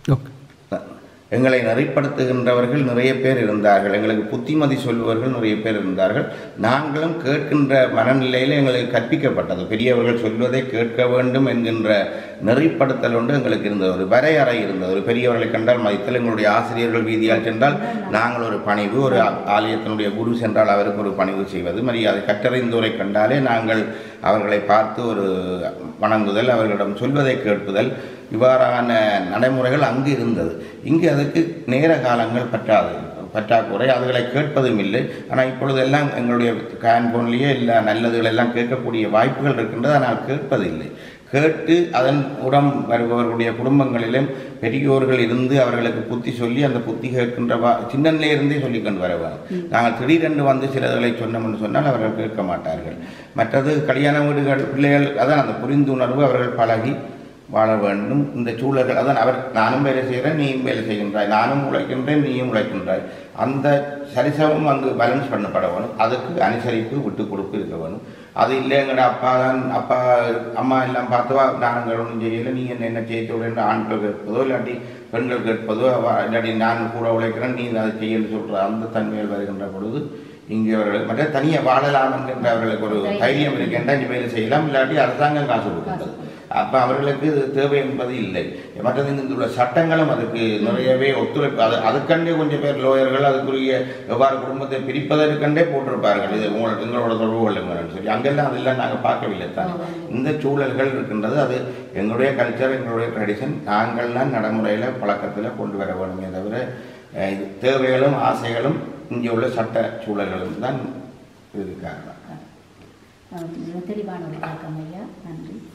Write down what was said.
okay எங்களை நெறிப்படுத்துகின்றவர்கள் நிறைய பேர் இருந்தார்கள் எங்களுக்கு புத்திமதி சொல்பவர்கள் நிறைய பேர் இருந்தார்கள் நாங்களும் கேட்கின்ற மனநிலையில் எங்களுக்கு கற்பிக்கப்பட்டது பெரியவர்கள் சொல்வதை கேட்க வேண்டும் என்கின்ற நெறிப்படுத்தல் ஒன்று எங்களுக்கு இருந்தது ஒரு வரையறை இருந்தது ஒரு பெரியவர்களை கண்டால் மதித்தல் எங்களுடைய ஆசிரியர்கள் வீதியால் சென்றால் நாங்கள் ஒரு பணிவு ஒரு ஆ- ஆலயத்தினுடைய குரு சென்றால் அவருக்கு ஒரு பணிவு செய்வது மரியாதை கற்றறிந்தோரை கண்டாலே நாங்கள் அவர்களை பார்த்து ஒரு வணங்குதல் அவர்களிடம் சொல்வதை கேட்புதல் இவ்வாறான நடைமுறைகள் அங்கு இருந்தது இங்கு அதுக்கு நேர காலங்கள் பற்றாது பற்றாக்குறை அதுகளை கேட்பதும் இல்லை ஆனால் இப்பொழுதெல்லாம் எங்களுடைய கேன்போன்லேயே எல்லா நல்லதுகள் எல்லாம் கேட்கக்கூடிய வாய்ப்புகள் இருக்கின்றது ஆனால் கேட்பதில்லை கேட்டு அதன் உடம் வருபவர்களுடைய குடும்பங்களிலும் பெரியோர்கள் இருந்து அவர்களுக்கு புத்தி சொல்லி அந்த புத்தி கேட்கின்ற வா சின்னனிலே இருந்தே சொல்லி கொண்டு வர வேணும் நாங்கள் திடீரென்று வந்து சிலதுகளை சொன்னோம்னு சொன்னால் அவர்கள் கேட்க மாட்டார்கள் மற்றது கல்யாண வீடுகள் பிள்ளைகள் அதான் அந்த புரிந்துணர்வு அவர்கள் பழகி வாழ வேண்டும் இந்த சூழல்கள் அதான் அவர் நானும் வேலை செய்கிறேன் நீயும் வேலை செய்கின்றாய் நானும் உழைக்கின்றேன் நீயும் உழைக்கின்றாய் அந்த சரிசமம் அங்கு பேலன்ஸ் பண்ணப்பட வேணும் அதுக்கு அனுசரிப்பு விட்டு கொடுப்பு இருக்க வேணும் அது இல்லைங்கிற அப்பா தான் அப்பா அம்மா எல்லாம் பார்த்துவா நாங்கள் ஒன்றும் செய்யலை நீ என்ன என்ன செய்ய சொல்லுன்னு ஆண்கள் கேட்பதோ இல்லாட்டி பெண்கள் கேட்பதோ அவ- இல்லாட்டி நான் கூட உழைக்கிறேன் நீ அதை செய்யன்னு சொல்கிற அந்த தன்மையில் வருகின்ற பொழுது இங்கே அவர்கள் மற்ற தனியாக வாழலாம் என்கின்ற அவர்களுக்கு ஒரு தைரியம் இருக்கின்ற இங்கே வேலை செய்யலாம் இல்லாட்டி அரசாங்கம் காசு கொடுக்கின்றது அப்போ அவர்களுக்கு இது தேவை என்பது இல்லை மற்றது இங்கு உள்ள சட்டங்களும் அதுக்கு நிறையவே ஒத்துழைப்பு அது அதுக்கண்டே கொஞ்சம் பேர் லோயர்கள் அதுக்குரிய எவ்வாறு குடும்பத்தை பிரிப்பதற்கண்டே போட்டிருப்பார்கள் இது உங்களுக்கு எங்களோட தொடர்பு கொள்ளுங்கள்னு சொல்லி அங்கெல்லாம் அதெல்லாம் நாங்கள் பார்க்கவில்லை தான் இந்த சூழல்கள் இருக்கின்றது அது எங்களுடைய கல்ச்சர் எங்களுடைய ட்ரெடிஷன் நாங்கள்லாம் நடைமுறையில் பழக்கத்தில் கொண்டு வர வேணுமே தவிர அஹ், இது தேவைகளும் ஆசைகளும் இங்கே உள்ள சட்ட சூழல்களும் தான் இது காரணம் மிக தெளிவான ஒரு விளக்கம் ஐயா நன்றி